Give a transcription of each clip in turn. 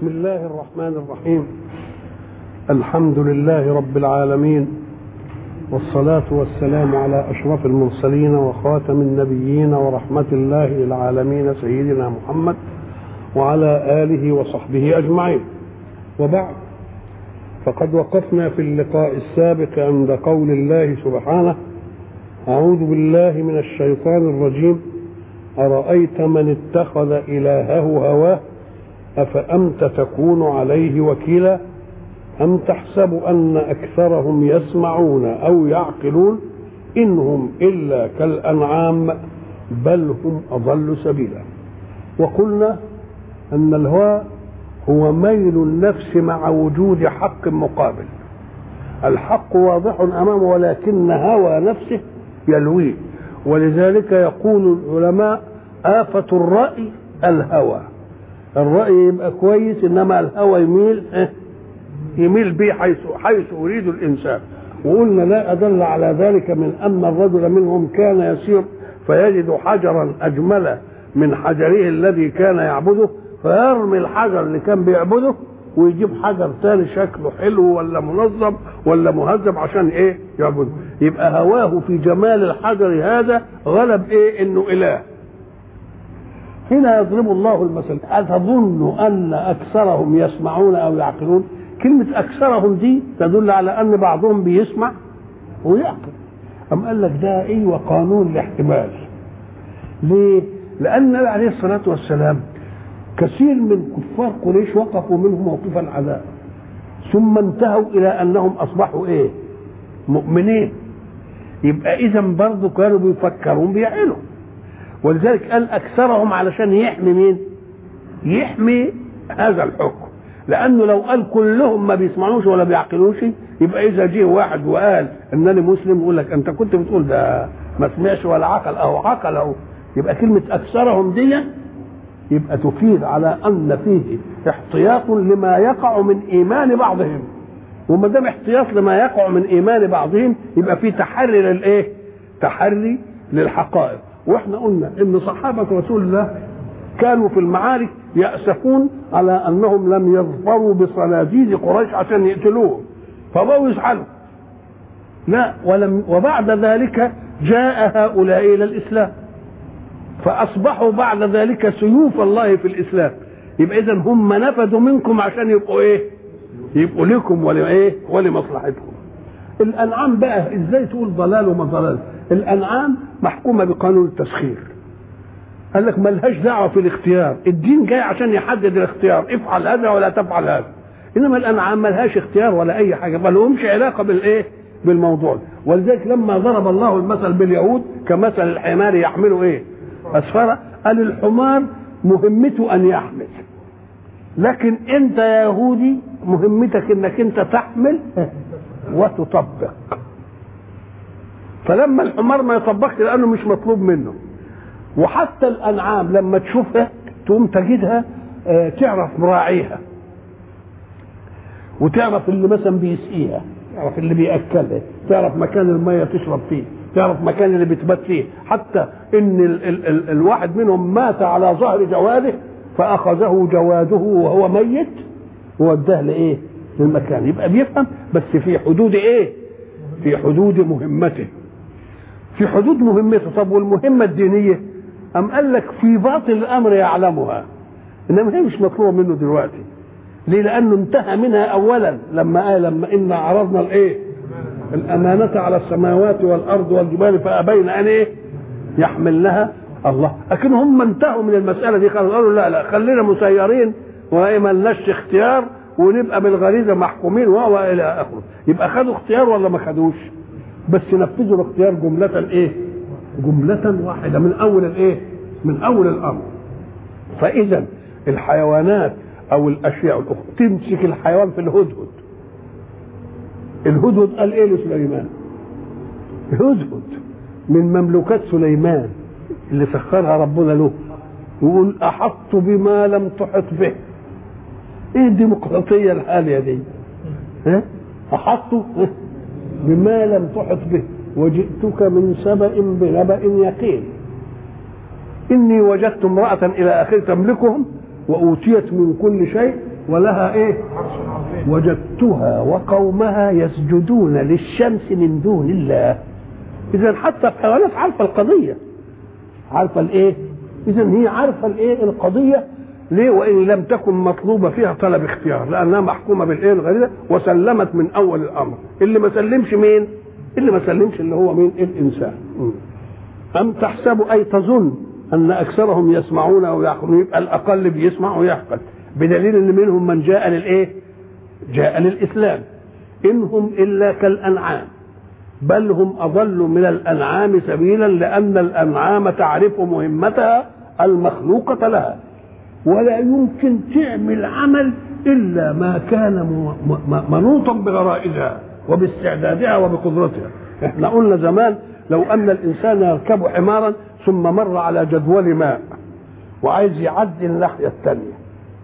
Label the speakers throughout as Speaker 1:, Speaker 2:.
Speaker 1: بسم الله الرحمن الرحيم الحمد لله رب العالمين والصلاة والسلام على أشرف المرسلين وخاتم النبيين ورحمة الله للعالمين سيدنا محمد وعلى آله وصحبه أجمعين وبعد فقد وقفنا في اللقاء السابق عند قول الله سبحانه أعوذ بالله من الشيطان الرجيم أرأيت من اتخذ إلهه هواه أفأنت تكون عليه وكيلا أم تحسب أن أكثرهم يسمعون أو يعقلون إنهم إلا كالأنعام بل هم أضل سبيلا وقلنا أن الهوى هو ميل النفس مع وجود حق مقابل الحق واضح أمامه ولكن هوى نفسه يلويه ولذلك يقول العلماء آفة الرأي الهوى الرأي يبقى كويس إنما الهوى يميل يميل به حيث حيث يريد الإنسان وقلنا لا أدل على ذلك من أن الرجل منهم كان يسير فيجد حجرا أجمل من حجره الذي كان يعبده فيرمي الحجر اللي كان بيعبده ويجيب حجر تاني شكله حلو ولا منظم ولا مهذب عشان ايه يعبده يبقى هواه في جمال الحجر هذا غلب ايه انه اله هنا يضرب الله المثل أتظن أن أكثرهم يسمعون أو يعقلون كلمة أكثرهم دي تدل على أن بعضهم بيسمع ويعقل أم قال لك ده أيوة قانون الاحتمال ليه؟ لأن النبي عليه الصلاة والسلام كثير من كفار قريش وقفوا منه موقف العذاب ثم انتهوا إلى أنهم أصبحوا إيه؟ مؤمنين يبقى إذا برضه كانوا بيفكرون بيعقلوا ولذلك قال أكثرهم علشان يحمي مين؟ يحمي هذا الحكم لانه لو قال كلهم ما بيسمعوش ولا بيعقلوش يبقى اذا جه واحد وقال انني مسلم يقول لك انت كنت بتقول ده ما سمعش ولا عقل او عقل او يبقى كلمه اكثرهم دي يبقى تفيد على ان فيه احتياط لما يقع من ايمان بعضهم وما دام احتياط لما يقع من ايمان بعضهم يبقى في تحري للايه؟ تحري للحقائق واحنا قلنا ان صحابه رسول الله كانوا في المعارك يأسفون على أنهم لم يظفروا بصناديد قريش عشان يقتلوهم فبقوا يزعلوا لا ولم وبعد ذلك جاء هؤلاء إلى الإسلام فأصبحوا بعد ذلك سيوف الله في الإسلام يبقى إذا هم نفذوا منكم عشان يبقوا إيه؟ يبقوا لكم ولا إيه؟ ولمصلحتكم. الأنعام بقى إزاي تقول ضلال وما ضلال؟ الأنعام محكومة بقانون التسخير. قال لك ملهاش دعوه في الاختيار الدين جاي عشان يحدد الاختيار افعل هذا ولا تفعل هذا انما الانعام ملهاش اختيار ولا اي حاجه ما لهمش علاقه بالايه بالموضوع ولذلك لما ضرب الله المثل باليهود كمثل الحمار يحمله ايه اسفاره قال الحمار مهمته ان يحمل لكن انت يا يهودي مهمتك انك انت تحمل وتطبق فلما الحمار ما يطبقش لانه مش مطلوب منه وحتى الانعام لما تشوفها تقوم تجدها اه تعرف مراعيها وتعرف اللي مثلا بيسقيها تعرف اللي بياكلها تعرف مكان الميه تشرب فيه تعرف مكان اللي بتبات فيه حتى ان ال ال ال الواحد منهم مات على ظهر جواده فاخذه جواده وهو ميت ووداه لايه للمكان يبقى بيفهم بس في حدود ايه في حدود مهمته في حدود مهمته طب والمهمه الدينيه أم قال لك في باطن الأمر يعلمها إنما هي مش مطلوبة منه دلوقتي ليه لأنه انتهى منها أولا لما قال لما إنا عرضنا الإيه الأمانة على السماوات والأرض والجبال فأبين أن إيه يحملنها الله لكن هم انتهوا من المسألة دي قالوا لا لا خلينا مسيرين وما لناش اختيار ونبقى بالغريزة محكومين وهو إلى آخره يبقى خدوا اختيار ولا ما خدوش بس نفذوا الاختيار جملة إيه جملة واحدة من أول الإيه؟ من أول الأمر. فإذا الحيوانات أو الأشياء الأخرى تمسك الحيوان في الهدهد. الهدهد قال إيه لسليمان؟ الهدهد من مملوكات سليمان اللي سخرها ربنا له يقول أحطت بما لم تحط به. إيه الديمقراطية الحالية دي؟ ها؟ أحطت بما لم تحط به وجئتك من سبأ بنبأ يقين إني وجدت امرأة إلى آخر تملكهم وأوتيت من كل شيء ولها ايه وجدتها وقومها يسجدون للشمس من دون الله اذا حتى الحيوانات عارفه القضيه عارفه الايه اذا هي عارفه الايه القضيه ليه وان لم تكن مطلوبه فيها طلب اختيار لانها محكومه بالايه الغريزه وسلمت من اول الامر اللي ما سلمش مين اللي ما سلمش اللي هو مين الانسان ام تحسب اي تظن ان اكثرهم يسمعون او يعقلون يبقى الاقل بيسمع ويعقل بدليل ان منهم من جاء للايه جاء للاسلام انهم الا كالانعام بل هم اضل من الانعام سبيلا لان الانعام تعرف مهمتها المخلوقه لها ولا يمكن تعمل عمل الا ما كان منوطا بغرائزها وباستعدادها وبقدرتها احنا قلنا زمان لو ان الانسان يركب حمارا ثم مر على جدول ماء وعايز يعدي الناحيه الثانيه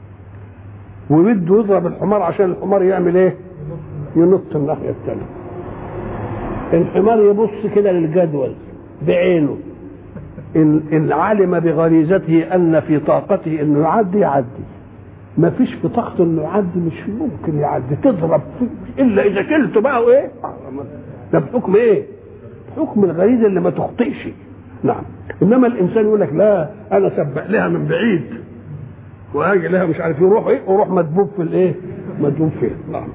Speaker 1: وبده يضرب الحمار عشان الحمار يعمل ايه ينط الناحيه الثانيه الحمار يبص كده للجدول بعينه إن, إن علم بغريزته أن في طاقته أنه يعدي يعدي ما فيش في طاقته أنه يعدي مش ممكن يعدي تضرب فيه إلا إذا شلته بقى وإيه ده بحكم إيه بحكم الغريزة اللي ما تخطئش نعم إنما الإنسان يقول لك لا أنا سبق لها من بعيد وأجي لها مش عارف يروح إيه وروح مدبوب في الإيه مدبوب فيه نعم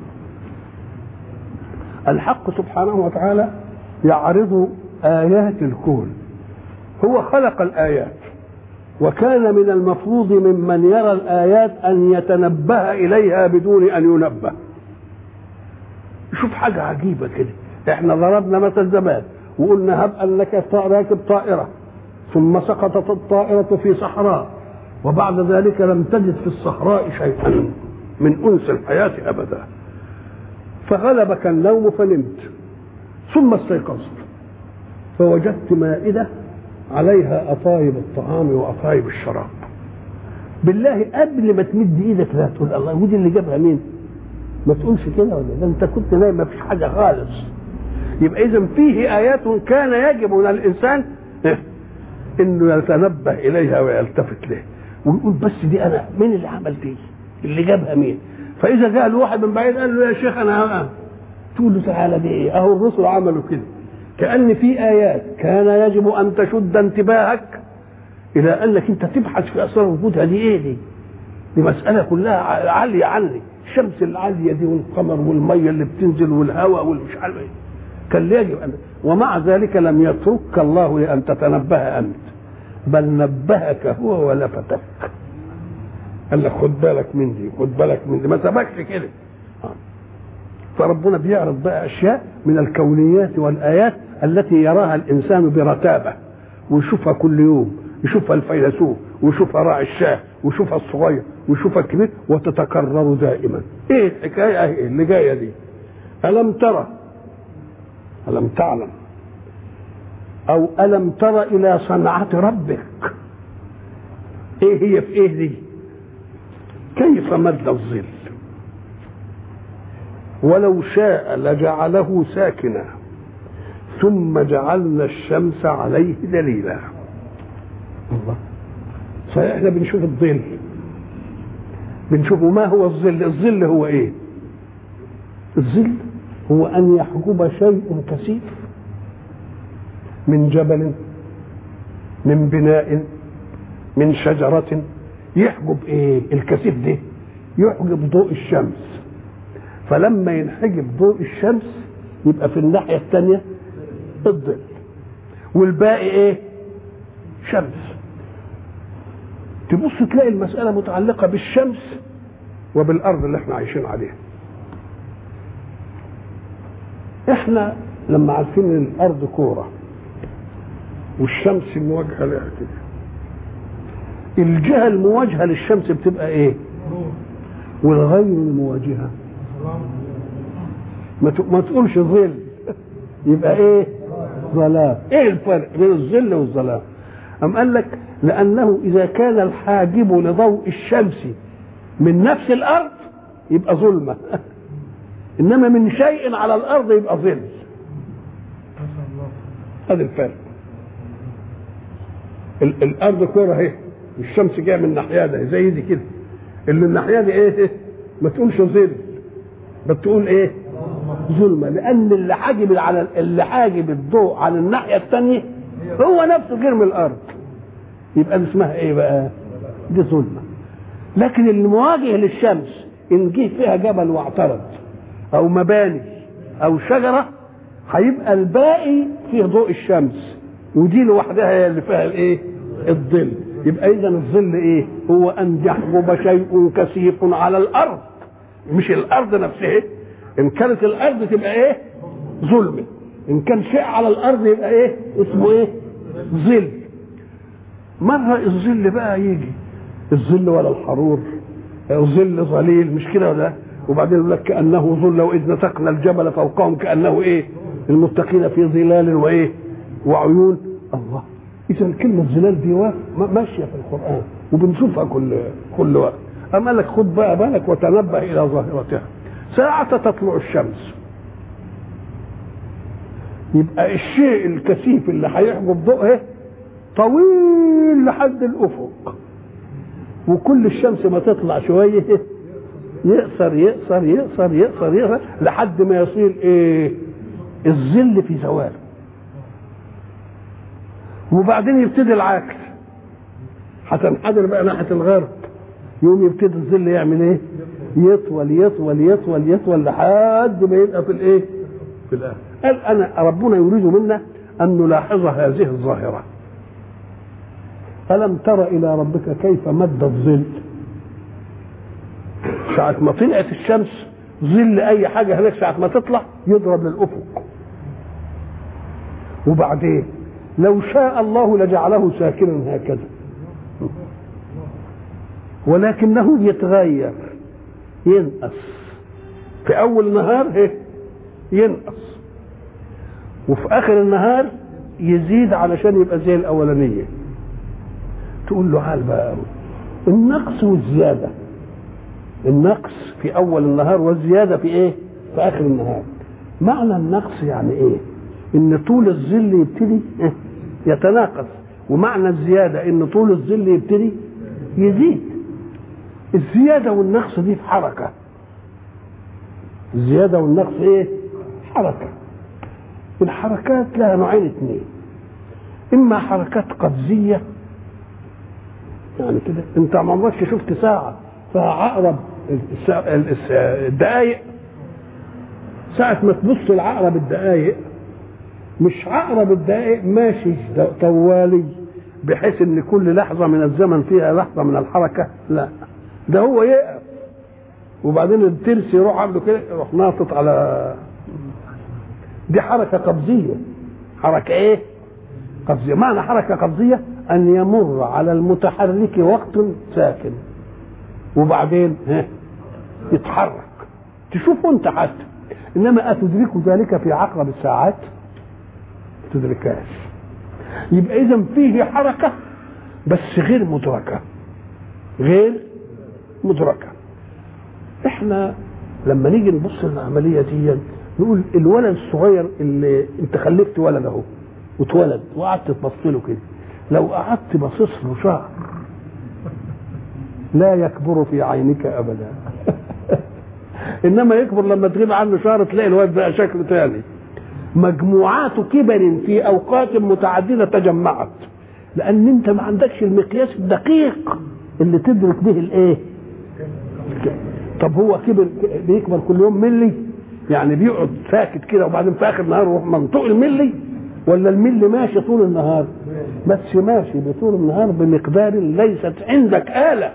Speaker 1: الحق سبحانه وتعالى يعرض آيات الكون هو خلق الآيات وكان من المفروض ممن يرى الآيات أن يتنبه إليها بدون أن ينبه شوف حاجة عجيبة كده احنا ضربنا مثل زمان وقلنا هب أنك راكب طائرة ثم سقطت الطائرة في صحراء وبعد ذلك لم تجد في الصحراء شيئا من أنس الحياة أبدا فغلبك النوم فنمت ثم استيقظت فوجدت مائدة عليها أطايب الطعام وأطايب الشراب بالله قبل ما تمد ايدك لا تقول الله ودي اللي جابها مين ما تقولش كده ولا ده انت كنت نايم ما فيش حاجه خالص يبقى اذا فيه ايات كان يجب على الانسان انه يتنبه اليها ويلتفت له ويقول بس دي انا مين اللي عمل دي اللي جابها مين فاذا جاء له واحد من بعيد قال له يا شيخ انا تقول له تعالى دي ايه اهو الرسل عملوا كده كأن في آيات كان يجب أن تشد انتباهك إلى أنك أنت تبحث في أسرار وجودها دي إيه دي؟ دي مسألة كلها عالية عني الشمس العالية دي والقمر والمية اللي بتنزل والهواء والمش عارف إيه كان يجب أن ومع ذلك لم يتركك الله لأن تتنبه أنت بل نبهك هو ولفتك قال لك خد بالك من دي خد بالك من دي ما سبكش كده فربنا بيعرض بقى اشياء من الكونيات والايات التي يراها الانسان برتابه ويشوفها كل يوم يشوفها الفيلسوف ويشوفها راعي الشاه ويشوفها الصغير ويشوفها الكبير وتتكرر دائما ايه الحكايه ايه اللي جايه دي الم ترى الم تعلم او الم تر الى صنعه ربك ايه هي في ايه دي كيف مد الظل ولو شاء لجعله ساكنا ثم جعلنا الشمس عليه دليلا الله صحيح احنا بنشوف الظل بنشوف ما هو الظل الظل هو ايه الظل هو ان يحجب شيء كثيف من جبل من بناء من شجرة يحجب ايه الكثيف ده يحجب ضوء الشمس فلما ينحجب ضوء الشمس يبقى في الناحية الثانية الظل والباقي ايه شمس تبص تلاقي المسألة متعلقة بالشمس وبالأرض اللي احنا عايشين عليها احنا لما عارفين ان الأرض كورة والشمس مواجهة لها كده الجهة المواجهة للشمس بتبقى ايه والغير المواجهة ما تقولش ظل يبقى ايه ظلام ايه الفرق بين الظل والظلام أم قال لك لأنه إذا كان الحاجب لضوء الشمس من نفس الأرض يبقى ظلمة إنما من شيء على الأرض يبقى ظل هذا الفرق الأرض كورة اهي الشمس جاية من الناحية ده زي دي كده اللي الناحية دي ايه ما تقولش ظل بتقول ايه ظلمه لان اللي حاجب على اللي حاجب الضوء عن الناحيه الثانيه هو نفسه غير من الارض يبقى دي اسمها ايه بقى دي ظلمه لكن المواجه للشمس ان جه فيها جبل واعترض او مباني او شجره هيبقى الباقي فيه ضوء الشمس ودي لوحدها هي اللي فيها الايه الظل يبقى اذا الظل ايه هو ان يحجب شيء كثيف على الارض مش الارض نفسها ان كانت الارض تبقى ايه ظلمه ان كان شيء على الارض يبقى ايه اسمه ايه ظل مره الظل بقى يجي الظل ولا الحرور ظل ظليل مش كده ولا وبعدين يقول لك كانه ظل واذ نتقنا الجبل فوقهم كانه ايه المتقين في ظلال وايه وعيون الله اذا كلمه ظلال دي ماشيه في القران وبنشوفها كل كل وقت اما لك خد بقى بالك وتنبه الى ظاهرتها ساعة تطلع الشمس يبقى الشيء الكثيف اللي هيحجب ضوءه طويل لحد الافق وكل الشمس ما تطلع شويه يقصر يقصر يقصر يقصر يقصر لحد ما يصير ايه الظل في زوال وبعدين يبتدي العكس هتنحدر بقى ناحيه الغرب يوم يبتدي الظل يعمل ايه يطول يطول يطول يطول لحد ما يبقى في الايه في الاخر قال انا ربنا يريد منا ان نلاحظ هذه الظاهره ألم تر إلى ربك كيف مد الظل ساعة ما طلعت الشمس ظل أي حاجة هناك ساعة ما تطلع يضرب للأفق وبعدين لو شاء الله لجعله ساكنا هكذا ولكنه يتغير ينقص في أول النهار هي ينقص وفي آخر النهار يزيد علشان يبقى زي الأولانية تقول له عال بقى النقص والزيادة النقص في أول النهار والزيادة في إيه؟ في آخر النهار معنى النقص يعني إيه؟ إن طول الظل يبتدي إيه؟ يتناقص ومعنى الزيادة إن طول الظل يبتدي يزيد الزيادة والنقص دي في حركة الزيادة والنقص إيه؟ حركة الحركات لها نوعين اثنين إما حركات قفزية يعني كده انت ما عمرك شفت ساعه فيها عقرب الدقايق ساعة ما تبص لعقرب الدقايق مش عقرب الدقايق ماشي طوالي بحيث ان كل لحظة من الزمن فيها لحظة من الحركة لا ده هو يقف وبعدين الترس يروح عامله كده يروح ناطط على دي حركة قبضية حركة ايه؟ قبضية معنى حركة قبضية أن يمر على المتحرك وقت ساكن وبعدين ها يتحرك تشوفه أنت حتى إنما أتدرك ذلك في عقرب الساعات تدركهاش يبقى إذا فيه حركة بس غير مدركة غير مدركة احنا لما نيجي نبص للعملية دي نقول الولد الصغير اللي انت خلفت ولد اهو واتولد وقعدت تبص له كده لو قعدت باصص له شهر لا يكبر في عينك ابدا انما يكبر لما تغيب عنه شهر تلاقي الواد بقى شكل تاني مجموعات كبر في اوقات متعدده تجمعت لان انت ما عندكش المقياس الدقيق اللي تدرك به الايه طب هو كبر بيكبر كل يوم ملي يعني بيقعد ساكت كده وبعدين في اخر النهار يروح منطوق الملي ولا الملي ماشي طول النهار بس ماشي بطول النهار بمقدار ليست عندك آلة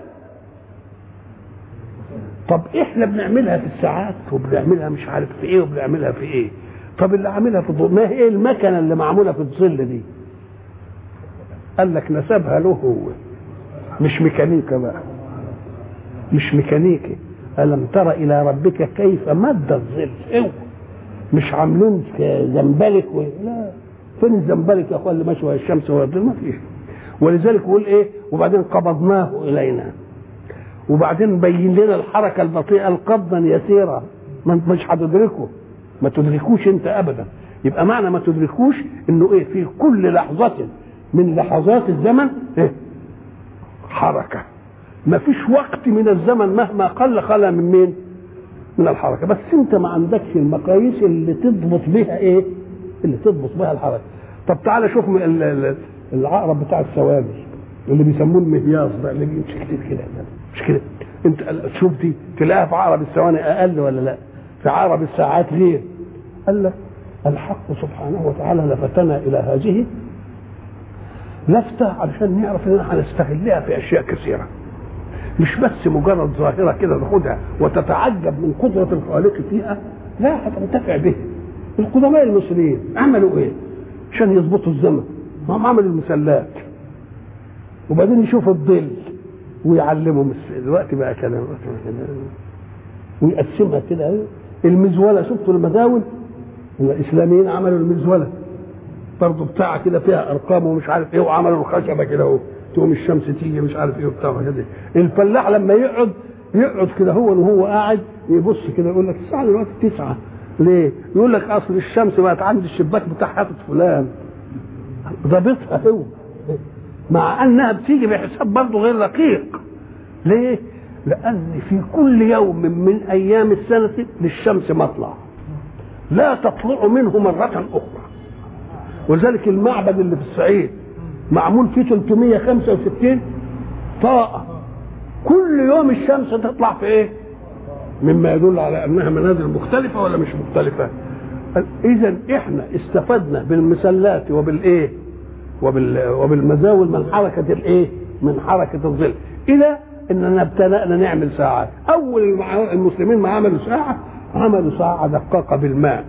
Speaker 1: طب احنا بنعملها في الساعات وبنعملها مش عارف في ايه وبنعملها في ايه طب اللي عاملها في الضوء ما هي المكنه اللي معموله في الظل دي قال لك نسبها له هو مش ميكانيكا بقى مش ميكانيكي ألم تر إلى ربك كيف مد الظل اوعى مش عاملين زنبلك و... لا فين الزنبلك يا اخوان اللي ماشي الشمس والظل ما فيش ولذلك يقول ايه وبعدين قبضناه الينا وبعدين بين لنا الحركه البطيئه القبضا يسيرا ما مش هتدركه ما تدركوش انت ابدا يبقى معنى ما تدركوش انه ايه في كل لحظه من لحظات الزمن إيه؟ حركه ما فيش وقت من الزمن مهما قل خلا من مين من الحركه بس انت ما عندكش المقاييس اللي تضبط بها ايه اللي تضبط بها الحركه طب تعالى شوف ال- ال- العقرب بتاع الثوابت اللي بيسموه المهياص ده اللي بيمشي كتير كده مش كده انت تشوف دي تلاقيها في عقرب الثواني اقل ولا لا في عقرب الساعات غير قال لك الحق سبحانه وتعالى لفتنا الى هذه لفتة علشان نعرف اننا هنستغلها في اشياء كثيرة مش بس مجرد ظاهرة كده تاخدها وتتعجب من قدرة الخالق فيها لا هتنتفع بها القدماء المصريين عملوا ايه عشان يظبطوا الزمن ما هم عملوا المسلات وبعدين يشوفوا الظل ويعلموا مس- دلوقتي بقى كلام ويقسمها كده المزوله شفتوا المزاول الاسلاميين عملوا المزوله برضه بتاع كده فيها ارقام ومش عارف ايه وعملوا الخشبه كده اهو تقوم الشمس تيجي مش عارف ايه وبتاع كده الفلاح لما يقعد يقعد كده هو وهو قاعد يبص كده يقول لك الساعه دلوقتي تسعة ليه؟ يقول لك اصل الشمس بقت عند الشباك بتاع حافظ فلان ضابطها هو مع انها بتيجي بحساب برضه غير دقيق ليه؟ لان في كل يوم من ايام السنه للشمس مطلع لا تطلع منه مره اخرى ولذلك المعبد اللي في الصعيد معمول فيه 365 طاقه كل يوم الشمس تطلع في ايه؟ مما يدل على انها منازل مختلفه ولا مش مختلفه؟ اذا احنا استفدنا بالمسلات وبالايه؟ وبال وبالمزاول من حركه الايه؟ من حركه الظل الى اننا ابتدانا نعمل ساعات اول المع- المسلمين ما عملوا ساعه عملوا ساعه دقاقه بالماء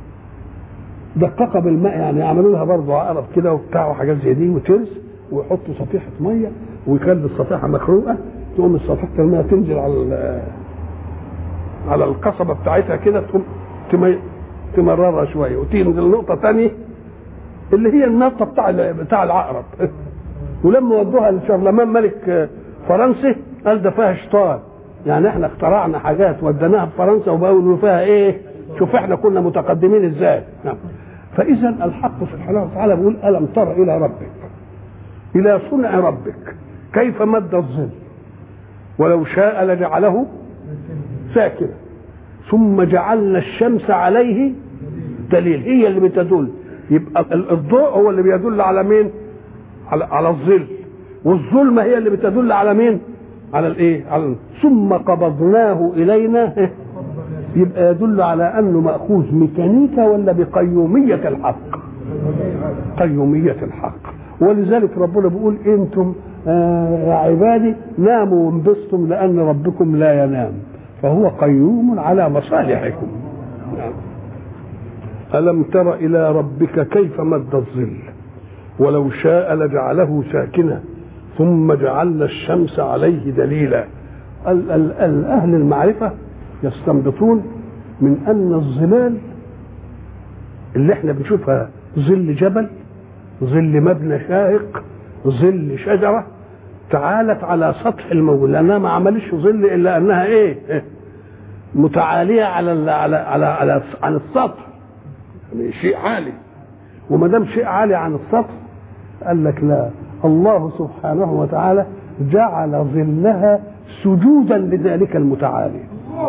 Speaker 1: دقاقه بالماء يعني يعملوا لها برضه عقرب كده وبتاع وحاجات زي دي وترس ويحطوا صفيحه ميه ويخلي الصفيحه مخروقه تقوم الصفيحه الميه تنزل على ال- على القصبه بتاعتها كده تقوم تمي- تمررها شويه وتنزل نقطه ثانيه اللي هي النقطه بتاع ال- بتاع العقرب ولما ودوها لشارلمان ملك فرنسي قال ده فيها شيطان يعني احنا اخترعنا حاجات وديناها في فرنسا وبقوا فيها ايه شوف احنا كنا متقدمين ازاي نعم. فاذا الحق سبحانه وتعالى بيقول الم تر الى ربك الى صنع ربك كيف مد الظل ولو شاء لجعله ساكنا ثم جعلنا الشمس عليه دليل هي اللي بتدل يبقى ال- الضوء هو اللي بيدل على مين على على الظل والظلمه هي اللي بتدل على مين على الايه على ثم قبضناه الينا يبقى يدل على انه ماخوذ ميكانيكا ولا بقيوميه الحق قيوميه الحق ولذلك ربنا بيقول انتم آه يا عبادي ناموا وانبسطوا لان ربكم لا ينام فهو قيوم على مصالحكم نعم. ألم تر إلى ربك كيف مد الظل ولو شاء لجعله ساكنا ثم جعلنا الشمس عليه دليلا ال- ال- ال- أهل المعرفة يستنبطون من أن الظلال اللي احنا بنشوفها ظل جبل ظل مبنى شاهق ظل شجرة تعالت على سطح الموجود لأنها ما عملش ظل إلا أنها إيه إيه؟ متعالية على ال- على على على عن السطح يعني شيء عالي وما دام شيء عالي عن السطح قال لك لا الله سبحانه وتعالى جعل ظلها سجودا لذلك المتعالي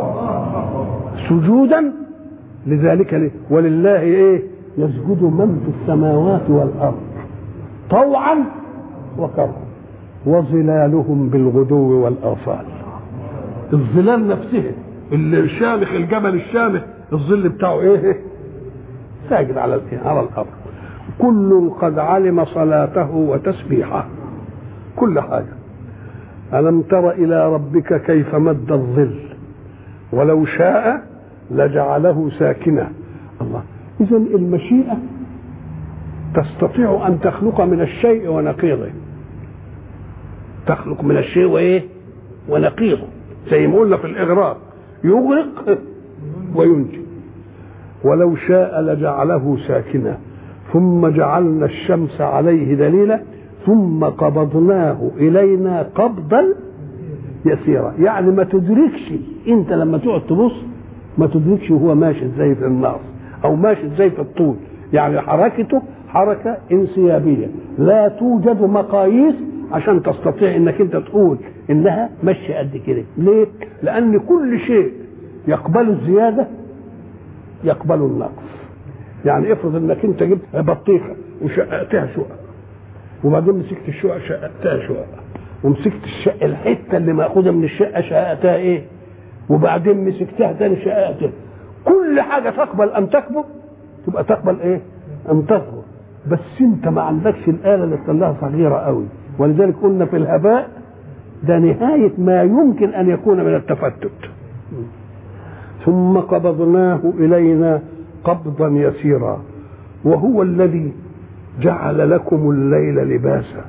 Speaker 1: سجودا لذلك ليه؟ ولله ايه يسجد من في السماوات والارض طوعا وكرها وظلالهم بالغدو والاصال الظلال نفسها اللي الشامخ الجبل الشامخ الظل بتاعه ايه ساجد على الإيه؟ على الارض كل قد علم صلاته وتسبيحه كل حاجه الم تر الى ربك كيف مد الظل ولو شاء لجعله ساكنا الله اذا المشيئه تستطيع ان تخلق من الشيء ونقيضه تخلق من الشيء وايه ونقيضه زي ما قلنا في الاغراق يغرق وينجي ولو شاء لجعله ساكنا ثم جعلنا الشمس عليه دليلا ثم قبضناه الينا قبضا يسيرا يعني ما تدركش انت لما تقعد تبص ما تدركش وهو ماشي ازاي في النار او ماشي ازاي في الطول يعني حركته حركه انسيابيه لا توجد مقاييس عشان تستطيع انك انت تقول انها ماشيه قد كده ليه لان كل شيء يقبل الزياده يقبل النقص يعني افرض انك انت جبت بطيخه وشققتها شقق وبعدين مسكت الشقق شققتها شقق ومسكت الشقه الحته اللي ماخوذه من الشقه شققتها ايه وبعدين مسكتها تاني شققتها كل حاجه تقبل ان تكبر تبقى تقبل ايه ان تصغر بس انت ما عندكش الاله اللي تخليها صغيره قوي ولذلك قلنا في الهباء ده نهايه ما يمكن ان يكون من التفتت ثم قبضناه الينا قبضا يسيرا وهو الذي جعل لكم الليل لباسا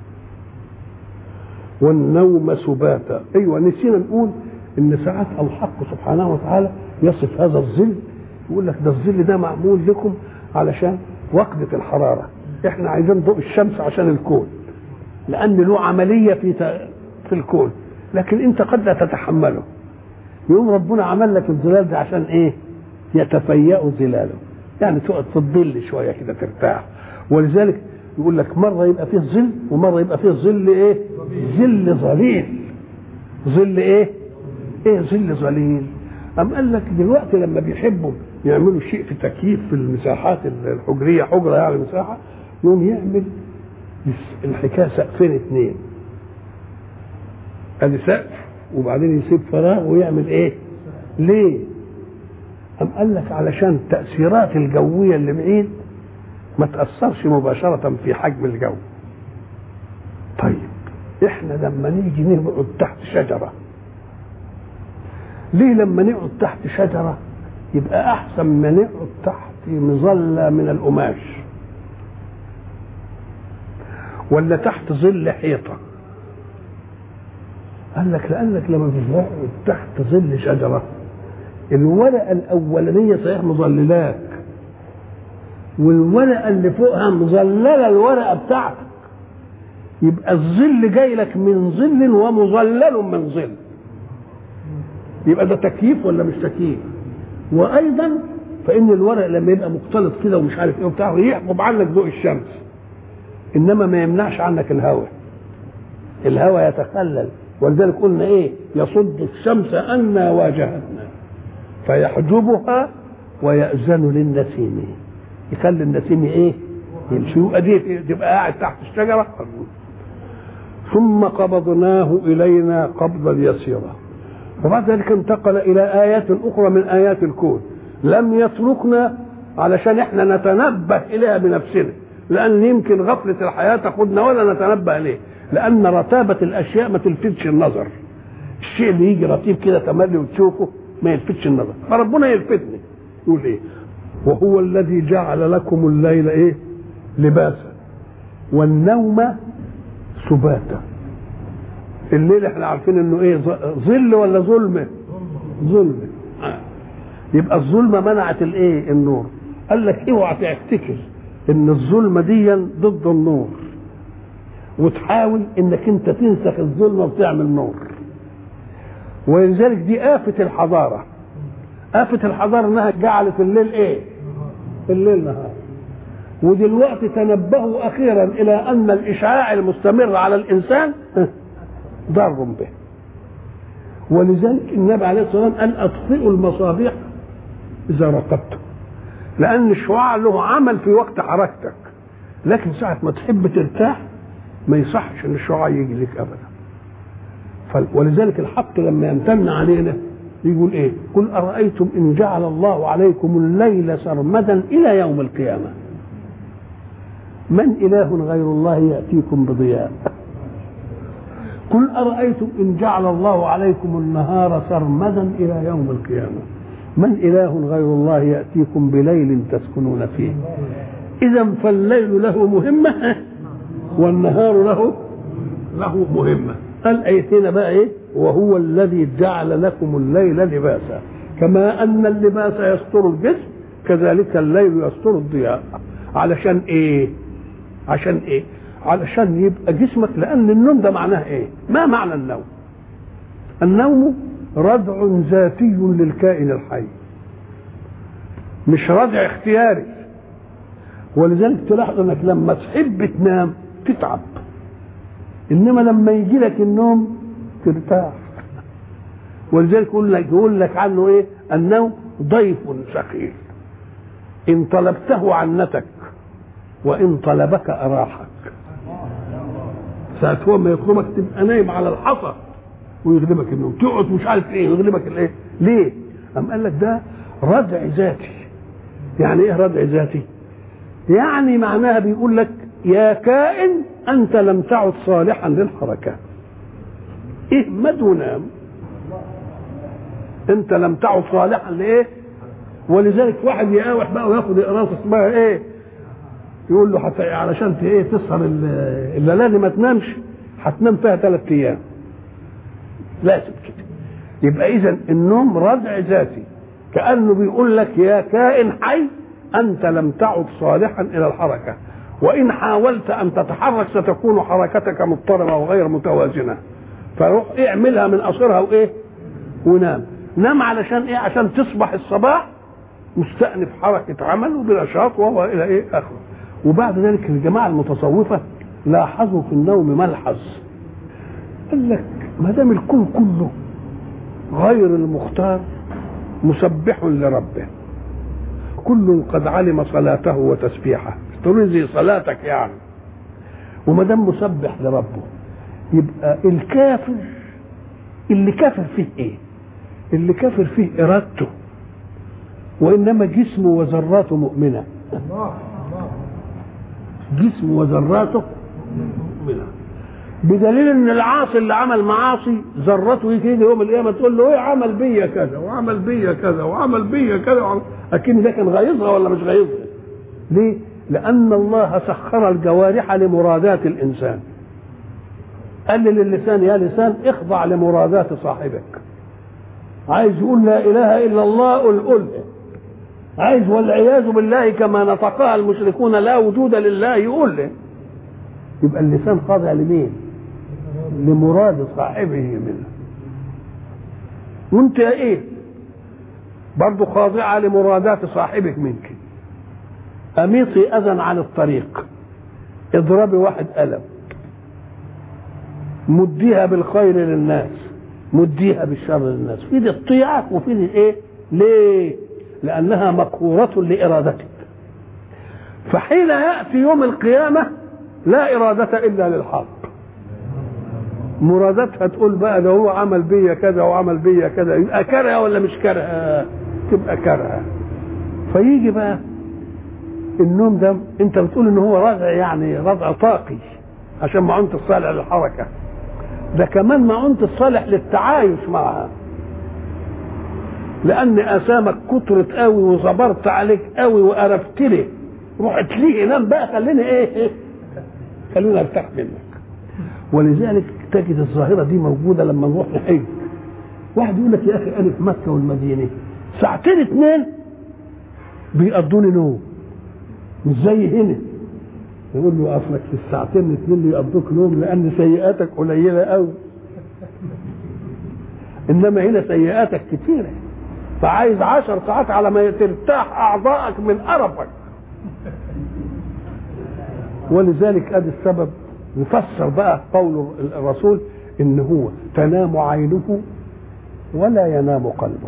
Speaker 1: والنوم سباتا ايوه نسينا نقول ان ساعات الحق سبحانه وتعالى يصف هذا الظل يقول لك ده الظل ده معمول لكم علشان وقدة الحرارة احنا عايزين ضوء الشمس عشان الكون لان له عملية في في الكون لكن انت قد لا تتحمله يقوم ربنا عمل لك الظلال ده عشان ايه يتفيأ ظلاله يعني تقعد في الظل شوية كده ترتاح ولذلك يقول لك مرة يبقى فيه ظل ومرة يبقى فيه ظل ايه ظل ظليل ظل ايه ايه ظل ظليل أم قال لك دلوقتي لما بيحبوا يعملوا شيء في تكييف في المساحات الحجرية حجرة يعني مساحة يقوم يعمل الحكاية سقفين اثنين ادي سقف وبعدين يسيب فراغ ويعمل ايه ليه أم قال لك علشان التأثيرات الجوية اللي بعيد ما تأثرش مباشرة في حجم الجو طيب احنا لما نيجي نقعد تحت شجرة ليه لما نقعد تحت شجرة يبقى أحسن ما نقعد تحت مظلة من القماش ولا تحت ظل حيطة قال لك لأنك لما بتقعد تحت ظل شجرة الورقة الأولانية صحيح مظللاك والورقة اللي فوقها مظللة الورقة بتاعتك يبقى الظل جاي لك من ظل ومظلل من ظل يبقى ده تكييف ولا مش تكييف وايضا فان الورق لما يبقى مختلط كده ومش عارف ايه وبتاع يحجب عنك ضوء الشمس انما ما يمنعش عنك الهواء الهواء يتخلل ولذلك قلنا ايه يصد الشمس أنا واجهتنا فيحجبها ويأذن للنسيم يخلي النسيم ايه يمشي يبقى دي تبقى قاعد تحت الشجرة ثم قبضناه إلينا قبضا يسيرا وبعد ذلك انتقل إلى آيات أخرى من آيات الكون لم يتركنا علشان احنا نتنبه إليها بنفسنا لأن يمكن غفلة الحياة تاخدنا ولا نتنبه إليه لأن رتابة الأشياء ما تلفتش النظر الشيء اللي يجي رتيب كده تملي وتشوفه ما يلفتش النظر فربنا يلفتني يقول ايه وهو الذي جعل لكم الليل ايه لباسا والنوم سباتا الليل احنا عارفين انه ايه ظل ولا ظلمه ظلمه يبقى الظلمه منعت الايه النور قال لك اوعى تفتكر ان الظلمه دي ضد النور وتحاول انك انت تنسخ الظلمه وتعمل نور ولذلك دي آفة الحضارة آفة الحضارة انها جعلت الليل ايه الليل نهار ودلوقتي تنبهوا اخيرا الى ان الاشعاع المستمر على الانسان ضار به ولذلك النبي عليه الصلاه والسلام قال اطفئوا المصابيح اذا رقدتم لان الشعاع له عمل في وقت حركتك لكن ساعه ما تحب ترتاح ما يصحش ان الشعاع يجي لك ابدا ولذلك الحق لما يمتن علينا يقول ايه قل ارايتم ان جعل الله عليكم الليل سرمدا الى يوم القيامه من اله غير الله ياتيكم بضياء قل ارايتم ان جعل الله عليكم النهار سرمدا الى يوم القيامه من اله غير الله ياتيكم بليل تسكنون فيه اذا فالليل له مهمه والنهار له له مهمه الآيتين بقى إيه؟ وهو الذي جعل لكم الليل لباسا كما أن اللباس يستر الجسم كذلك الليل يستر الضياء علشان إيه؟ عشان إيه؟ علشان يبقى جسمك لأن النوم ده معناه إيه؟ ما معنى النوم؟ النوم ردع ذاتي للكائن الحي مش ردع اختياري ولذلك تلاحظ انك لما تحب تنام تتعب انما لما يجي لك النوم ترتاح ولذلك يقول لك يقول لك عنه ايه النوم ضيف ثقيل ان طلبته عنتك وان طلبك اراحك ساعة هو ما يطلبك تبقى نايم على الحصى ويغلبك النوم تقعد مش عارف ايه يغلبك الايه ليه؟ قام قال لك ده ردع ذاتي يعني ايه ردع ذاتي؟ يعني معناها بيقول لك يا كائن انت لم تعد صالحا للحركه اهمد ونام انت لم تعد صالحا لايه ولذلك واحد يقاوح بقى وياخد اقراص اسمها ايه يقول له حتى علشان ايه تسهر الليله دي ما تنامش هتنام فيها ثلاث ايام لازم كده يبقى اذا النوم ردع ذاتي كانه بيقول لك يا كائن حي انت لم تعد صالحا الى الحركه وان حاولت ان تتحرك ستكون حركتك مضطربه وغير متوازنه فروح اعملها من قصرها وايه ونام نام علشان ايه عشان تصبح الصباح مستأنف حركة عمل وبنشاط وهو إلى إيه آخره وبعد ذلك الجماعة المتصوفة لاحظوا في النوم ملحظ قال لك ما دام الكون كله غير المختار مسبح لربه كل قد علم صلاته وتسبيحه تريزي صلاتك يعني وما دام مسبح لربه يبقى الكافر اللي كافر فيه ايه اللي كافر فيه ارادته وانما جسمه وذراته مؤمنه جسمه وذراته مؤمنه بدليل ان العاصي اللي عمل معاصي ذرته يجي يوم القيامه تقول له ايه عمل بيا كذا وعمل بيا كذا وعمل بيا كذا وعمل... اكن ده كان غيظها ولا مش غيظها ليه لان الله سخر الجوارح لمرادات الانسان قال للسان يا لسان اخضع لمرادات صاحبك عايز يقول لا اله الا الله قل قل عايز والعياذ بالله كما نطقها المشركون لا وجود لله يقول له يبقى اللسان خاضع لمين لمراد صاحبه منه وانت ايه برضه خاضعة لمرادات صاحبك منك أميطي أذى عن الطريق اضربي واحد ألم مديها بالخير للناس مديها بالشر للناس في دي تطيعك وفي دي ايه ليه لانها مقهورة لارادتك فحين ياتي يوم القيامه لا اراده الا للحق مرادتها تقول بقى ده هو عمل بيا كذا وعمل بيا كذا يبقى كرهه ولا مش كرهه تبقى كرهه فيجي بقى النوم ده انت بتقول ان هو رضع يعني رضع طاقي عشان معونة الصالح للحركة ده كمان معونة الصالح للتعايش معها لأن آثامك كترت قوي وصبرت عليك قوي وقرفت لي رحت ليه نام بقى خليني ايه خليني ارتاح منك ولذلك تجد الظاهرة دي موجودة لما نروح نحج واحد يقول لك يا أخي أنا في مكة والمدينة ساعتين اتنين بيقضوني نوم مش زي هنا يقول له اصلك في الساعتين الاثنين اللي يقضوك نوم لان سيئاتك قليله قوي انما هنا سيئاتك كتيره فعايز عشر ساعات على ما ترتاح اعضائك من قرفك ولذلك ادي السبب يفسر بقى قول الرسول ان هو تنام عينه ولا ينام قلبه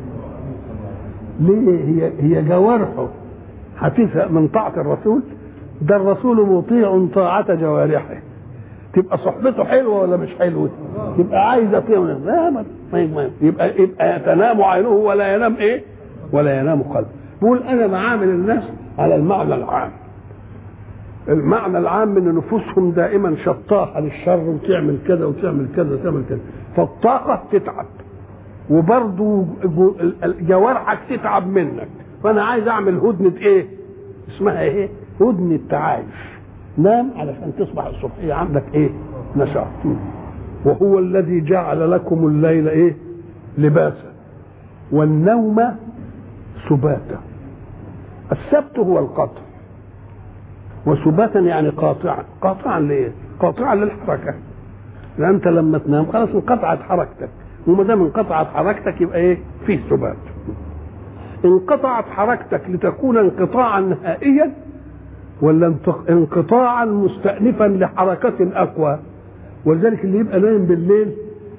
Speaker 1: ليه هي هي جوارحه هتزهق من طاعة الرسول ده الرسول مطيع طاعة جوارحه تبقى صحبته حلوة ولا مش حلوة يبقى عايز يطيع لا ما يبقى يبقى تنام عينه ولا ينام ايه ولا ينام قلبه بيقول انا بعامل الناس على المعنى العام المعنى العام ان نفوسهم دائما شطاحه للشر وتعمل كذا وتعمل كذا وتعمل كذا فالطاقه تتعب وبرضه جوارحك تتعب منك فانا عايز اعمل هدنه ايه اسمها ايه هدنه تعايش نام علشان تصبح الصبحيه عندك ايه نشاط وهو الذي جعل لكم الليل ايه لباسا والنوم سباتا السبت هو القطع وسباتا يعني قاطعا قاطعا ليه قاطعا للحركه لان انت لما تنام خلاص انقطعت حركتك وما دام انقطعت حركتك يبقى ايه فيه سبات انقطعت حركتك لتكون انقطاعا نهائيا ولا انقطاعا مستأنفا لحركة أقوى ولذلك اللي يبقى نايم بالليل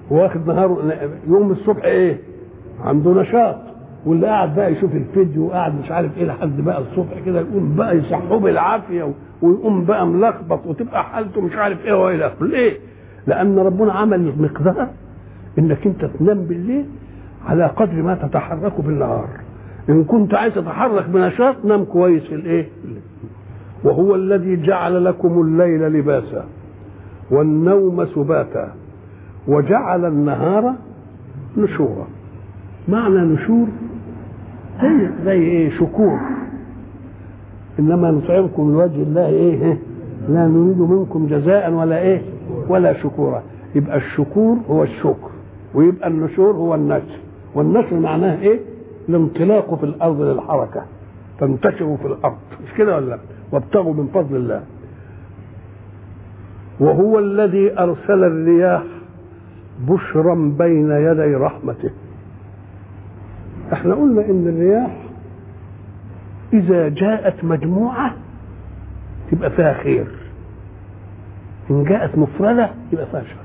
Speaker 1: واخد نهار يوم الصبح ايه عنده نشاط واللي قاعد بقى يشوف الفيديو وقاعد مش عارف ايه لحد بقى الصبح كده يقوم بقى يصحوه بالعافيه ويقوم بقى ملخبط وتبقى حالته مش عارف ايه والى اخره ليه؟ لان ربنا عمل مقدار انك انت تنام بالليل على قدر ما تتحرك بالنهار ان كنت عايز تتحرك بنشاط نام كويس في الايه وهو الذي جعل لكم الليل لباسا والنوم سباتا وجعل النهار نشورا معنى نشور زي زي ايه شكور انما نطعمكم لوجه الله ايه لا نريد منكم جزاء ولا ايه ولا شكورا يبقى الشكور هو الشكر ويبقى النشور هو النشر والنشر معناه ايه الانطلاق في الارض للحركه تنتشروا في الارض مش كده ولا لا وابتغوا من فضل الله وهو الذي ارسل الرياح بشرا بين يدي رحمته احنا قلنا ان الرياح اذا جاءت مجموعه تبقى فيها خير ان جاءت مفرده يبقى فيها شر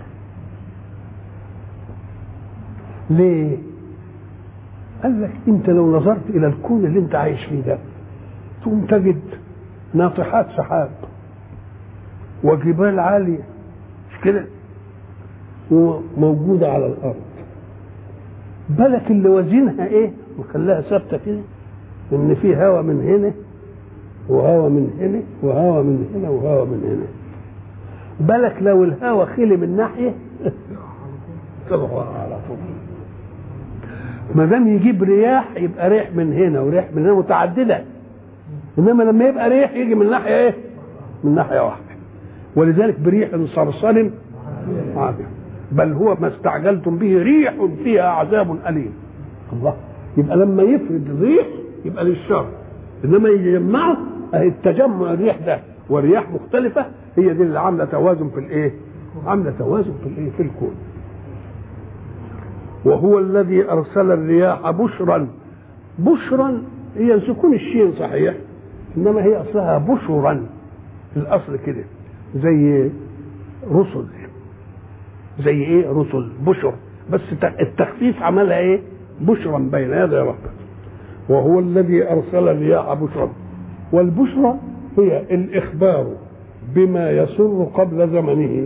Speaker 1: ليه قال لك انت لو نظرت الى الكون اللي انت عايش فيه ده تقوم تجد ناطحات سحاب وجبال عاليه مش كده وموجوده على الارض بالك اللي وزنها ايه وخلاها ثابته كده ان في هواء من هنا وهواء من هنا وهواء من هنا وهواء من هنا بالك لو الهواء خلي من ناحيه طلعوا على طول ما دام يجيب رياح يبقى ريح من هنا وريح من هنا متعدده انما لما يبقى ريح يجي من ناحيه ايه؟ من ناحيه واحده ولذلك بريح صرصر عابر بل هو ما استعجلتم به ريح فيها عذاب اليم الله يبقى لما يفرد ريح يبقى للشر انما يجمعه اهي التجمع الريح ده ورياح مختلفه هي دي اللي عامله توازن في الايه؟ عامله توازن في الايه؟ في الكون وهو الذي ارسل الرياح بشرا بشرا هي سكون الشين صحيح انما هي اصلها بشرا الاصل كده زي رسل زي ايه رسل بشر بس التخفيف عملها ايه بشرا بين يدي ربك وهو الذي ارسل الرياح بشرا والبشرى هي الاخبار بما يسر قبل زمنه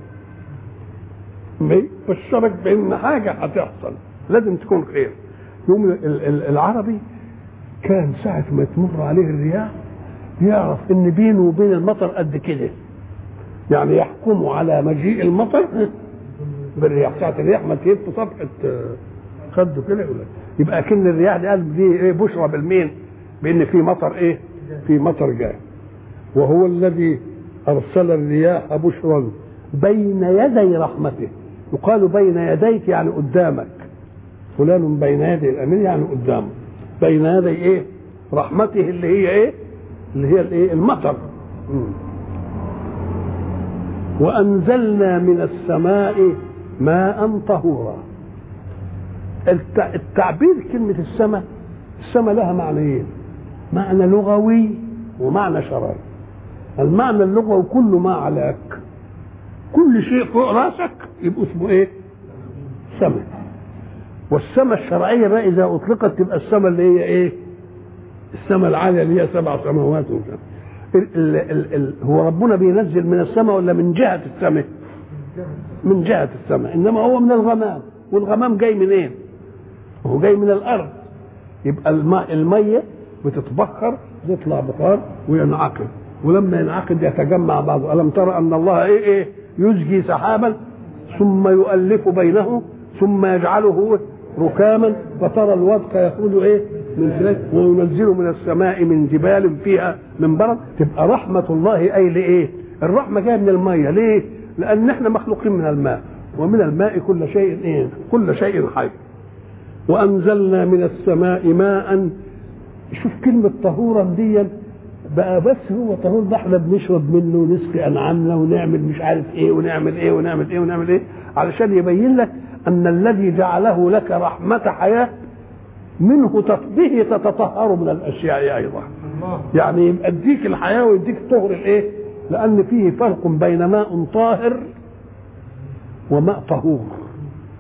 Speaker 1: بشرك بان حاجه هتحصل لازم تكون خير يوم العربي كان ساعة ما تمر عليه الرياح يعرف ان بينه وبين المطر قد كده يعني يحكموا على مجيء المطر بالرياح ساعة الرياح ما تهب صفحة خده كده يقول يبقى اكن الرياح دي قال دي ايه بشرى بالمين بان في مطر ايه في مطر جاي وهو الذي ارسل الرياح بشرا بين يدي رحمته يقال بين يديك يعني قدامك فلان بين يدي الامير يعني قدامه بين يدي ايه رحمته اللي هي ايه اللي هي الايه المطر وانزلنا من السماء ماء طهورا التعبير كلمة السماء السماء لها معنيين معنى لغوي ومعنى شرعي المعنى اللغوي كل ما علاك كل شيء فوق راسك يبقى اسمه ايه سماء والسماء الشرعيه بقى اذا اطلقت تبقى السماء اللي هي ايه السماء العاليه اللي هي سبع سماوات ال ال ال ال هو ربنا بينزل من السماء ولا من جهه السماء من جهه السماء انما هو من الغمام والغمام جاي منين إيه؟ هو جاي من الارض يبقى الماء الميه بتتبخر يطلع بخار وينعقد ولما ينعقد يتجمع بعضه الم ترى ان الله ايه ايه يزجي سحابا ثم يؤلف بينه ثم يجعله ركاما فترى الودق يخرج ايه من خلال وينزل من السماء من جبال فيها من برد تبقى رحمة الله أي لإيه؟ الرحمة جاية من المية ليه؟ لأن احنا مخلوقين من الماء ومن الماء كل شيء ايه؟ كل شيء حي وأنزلنا من السماء ماء شوف كلمة طهورا دي بقى بس هو طهور ده احنا بنشرب منه ونسقي انعامنا ونعمل مش عارف ايه ونعمل ايه ونعمل ايه ونعمل ايه علشان يبين لك ان الذي جعله لك رحمة حياة منه به تتطهر من الاشياء ايضا يعني يبقى اديك الحياة ويديك طهر الايه لان فيه فرق بين ماء طاهر وماء طهور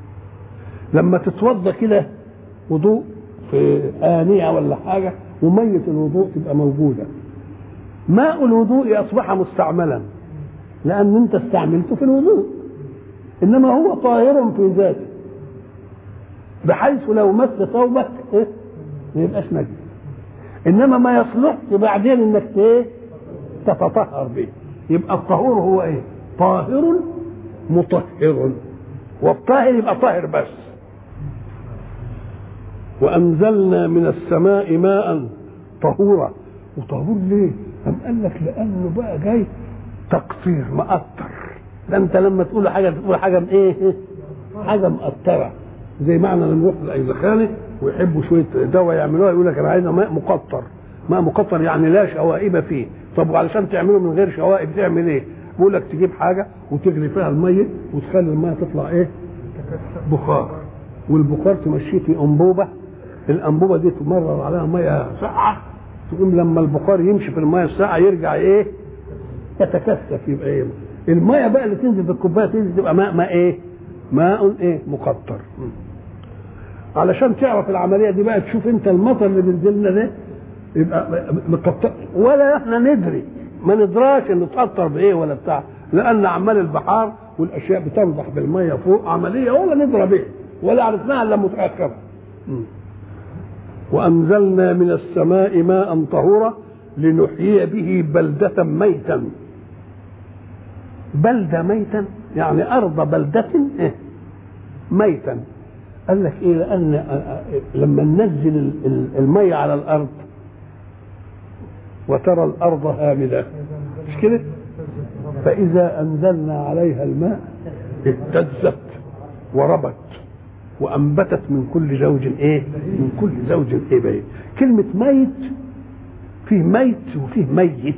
Speaker 1: لما تتوضى كده وضوء في آنية ولا حاجة ومية الوضوء تبقى موجودة ماء الوضوء أصبح مستعملا لأن أنت استعملته في الوضوء إنما هو طاهر في ذاته بحيث لو مس ثوبك إيه؟ ما يبقاش نجس إنما ما يصلحش بعدين إنك إيه؟ تتطهر به يبقى الطهور هو إيه؟ طاهر مطهر والطاهر يبقى طاهر بس وأنزلنا من السماء ماء طهورا وطهور ليه؟ أم قال لك لأنه بقى جاي تقطير مقطر ده أنت لما تقول حاجة تقول حاجة من إيه؟ حاجة مقطرة زي معنى لما نروح للأيزخانة ويحبوا شوية دواء يعملوها يقول لك أنا عايز ماء مقطر ماء مقطر يعني لا شوائب فيه طب وعلشان تعمله من غير شوائب تعمل إيه؟ بيقول لك تجيب حاجة وتغلي فيها المية وتخلي المية تطلع إيه؟ بخار والبخار تمشيه في أنبوبة الأنبوبة دي تمرر عليها مية ساقعة تقوم لما البخار يمشي في المية الساقعة يرجع إيه؟ يتكثف يبقى إيه؟ المية بقى اللي تنزل في الكوباية تنزل تبقى ماء ماء إيه؟ ماء إيه؟ مقطر علشان تعرف العملية دي بقى تشوف أنت المطر اللي بينزل لنا ده يبقى مقطر ولا احنا ندري ما ندراش انه تقطر بايه ولا بتاع لان اعمال البحار والاشياء بتنضح بالميه فوق عمليه ولا ندرى بها ولا عرفناها الا متاخرا وانزلنا من السماء ماء طهورا لنحيي به بلدة ميتا بلدة ميتا يعني أرض بلدة إيه؟ ميتا قال لك إيه لأن لما ننزل المية على الأرض وترى الأرض هامدة مش كده فإذا أنزلنا عليها الماء اهتزت وربت وأنبتت من كل زوج إيه من كل زوج إيه بيه. كلمة ميت فيه ميت وفيه ميت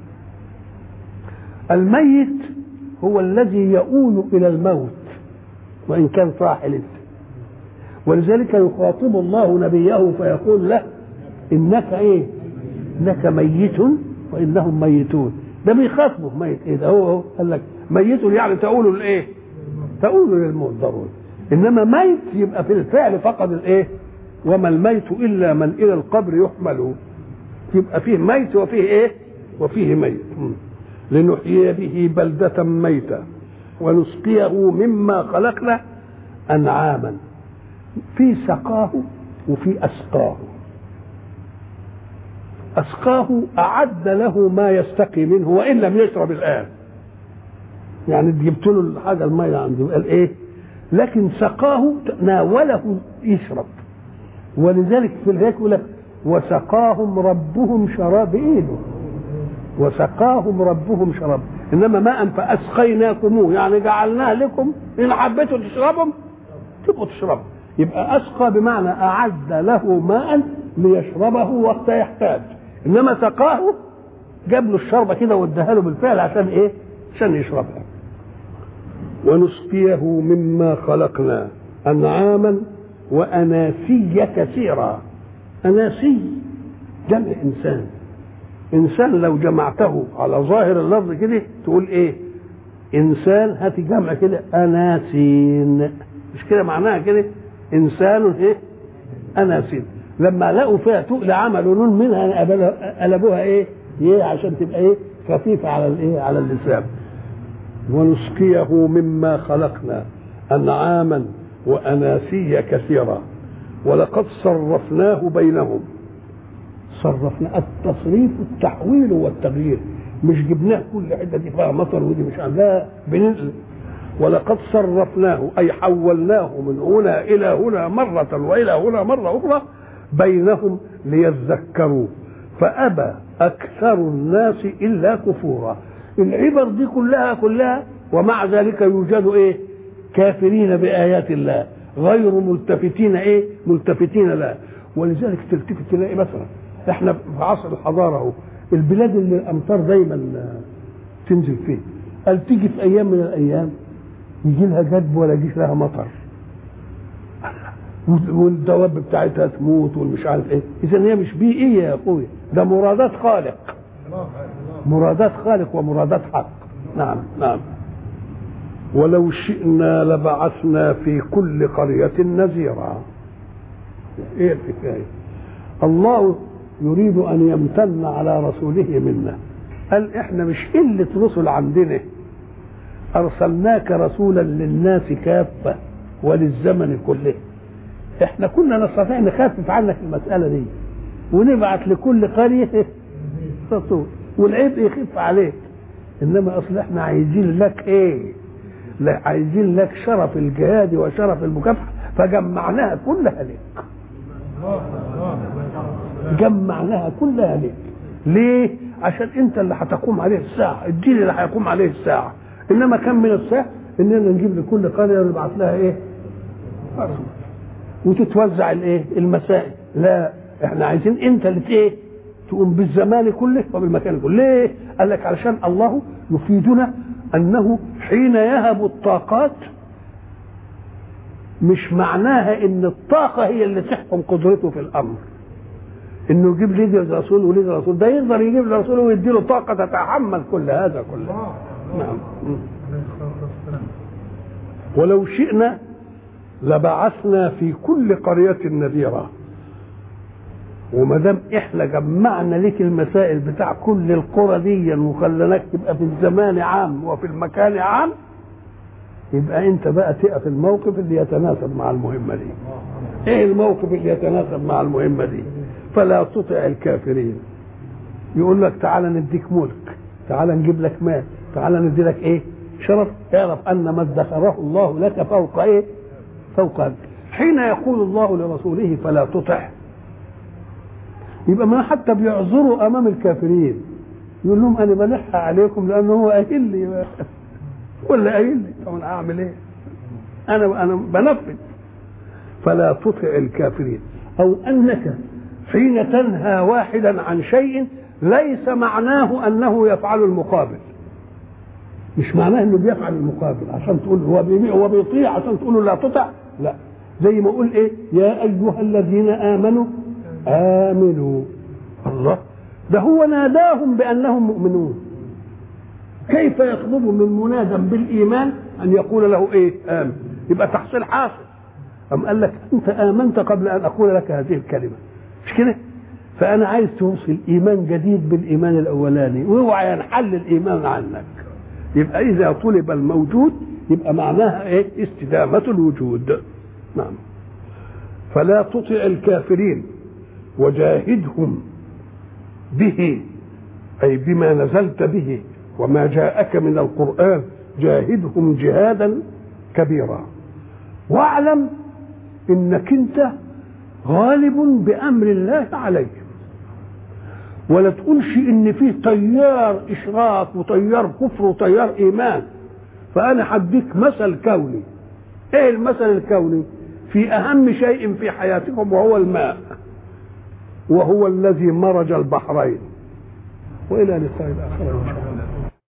Speaker 1: الميت هو الذي يؤول إلى الموت وإن كان صاحي لسه ولذلك يخاطب الله نبيه فيقول له إنك إيه انك ميت وانهم ميتون ده بيخاطبه ميت ايه ده هو قال لك ميت يعني تقول الايه تقول للموت ضروري انما ميت يبقى في الفعل فقد الايه وما الميت الا من الى القبر يحمل يبقى فيه ميت وفيه ايه وفيه ميت لنحيي به بلدة ميتة ونسقيه مما خلقنا أنعاما في سقاه وفي أسقاه أسقاه أعد له ما يستقي منه وإن لم يشرب الآن يعني جبت له الحاجة المية عنده قال إيه لكن سقاه ناوله يشرب ولذلك في الهيك يقول لك وسقاهم ربهم شراب إيده وسقاهم ربهم شراب إنما ماء فأسقيناكموه يعني جعلناه لكم إن حبيتوا تشربهم تبقوا تشربوا يبقى أسقى بمعنى أعد له ماء ليشربه وقت يحتاج انما سقاه جاب له الشربه كده واداها له بالفعل عشان ايه؟ عشان يشربها. ونسقيه مما خلقنا انعاما واناسي كثيرا. اناسي جمع انسان. انسان لو جمعته على ظاهر اللفظ كده تقول ايه؟ انسان هات جمع كده اناسين مش كده معناها كده؟ انسان ايه؟ اناسين. لما لقوا فيها تقل عملوا نون منها قلبوها ايه؟ ايه عشان تبقى ايه؟ خفيفه على الايه؟ على اللسان. ونسقيه مما خلقنا انعاما واناسيا كثيرا ولقد صرفناه بينهم صرفنا التصريف التحويل والتغيير مش جبناه كل حته دي فيها مطر ودي مش لا بننقل ولقد صرفناه اي حولناه من هنا الى هنا مره والى هنا مره اخرى بينهم ليذكروا فأبى أكثر الناس إلا كفورا العبر دي كلها كلها ومع ذلك يوجد إيه كافرين بآيات الله غير ملتفتين إيه ملتفتين لها ولذلك تلتفت تلاقي مثلا احنا في عصر الحضارة اهو البلاد اللي الأمطار دايما تنزل فيه قال تيجي في أيام من الأيام يجي لها جدب ولا يجيش لها مطر والدواب بتاعتها تموت والمش عارف ايه اذا هي مش بيئيه يا اخويا ده مرادات خالق مرادات خالق ومرادات حق نعم نعم ولو شئنا لبعثنا في كل قرية نذيرا ايه الحكاية الله يريد ان يمتن على رسوله منا قال احنا مش قلة رسل عندنا ارسلناك رسولا للناس كافة وللزمن كله احنا كنا نستطيع نخفف عنك المسألة دي ونبعت لكل قرية رسول والعيب يخف عليك انما اصل احنا عايزين لك ايه لا عايزين لك شرف الجهاد وشرف المكافحة فجمعناها كلها لك جمعناها كلها لك ليه عشان انت اللي هتقوم عليه الساعة الدين اللي هيقوم عليه الساعة انما كم من الساعة اننا نجيب لكل قرية ونبعث لها ايه رسول وتتوزع الايه المسائل لا احنا عايزين انت اللي ايه تقوم بالزمان كله وبالمكان كله ليه قال لك علشان الله يفيدنا انه حين يهب الطاقات مش معناها ان الطاقه هي اللي تحكم قدرته في الامر انه يجيب لي رسول ولي رسول ده يقدر يجيب رسول ويدي له طاقه تتحمل كل هذا كله نعم ولو شئنا لبعثنا في كل قرية نذيرا وما دام احنا جمعنا لك المسائل بتاع كل القرى دي وخليناك تبقى في الزمان عام وفي المكان عام يبقى انت بقى تقف الموقف اللي يتناسب مع المهمه دي ايه الموقف اللي يتناسب مع المهمه دي فلا تطع الكافرين يقول لك تعالى نديك ملك تعالى نجيب لك مال تعالى ندي لك ايه شرف اعرف ان ما ادخره الله لك فوق ايه فوق هذا حين يقول الله لرسوله فلا تطع يبقى ما حتى بيعذروا امام الكافرين يقول لهم انا بلح عليكم لانه هو قايل لي ولا قايل لي طب انا اعمل ايه؟ انا انا بنفذ فلا تطع الكافرين او انك حين تنهى واحدا عن شيء ليس معناه انه يفعل المقابل مش معناه انه بيفعل المقابل عشان تقول هو هو بيطيع عشان تقول له لا تطع لا زي ما اقول ايه يا ايها الذين امنوا امنوا الله ده هو ناداهم بانهم مؤمنون كيف يطلب من منادى بالايمان ان يقول له ايه امن يبقى تحصيل حاصل أم قال لك انت امنت قبل ان اقول لك هذه الكلمه مش كده فانا عايز توصل ايمان جديد بالايمان الاولاني واوعى ينحل الايمان عنك يبقى اذا طلب الموجود يبقى معناها ايه استدامه الوجود نعم فلا تطع الكافرين وجاهدهم به اي بما نزلت به وما جاءك من القران جاهدهم جهادا كبيرا واعلم انك انت غالب بامر الله عليك ولا تقولش ان فيه تيار اشراك وتيار كفر وتيار ايمان فانا هديك مثل كوني ايه المثل الكوني في اهم شيء في حياتكم وهو الماء وهو الذي مرج البحرين والى لقاء الاخر ان شاء الله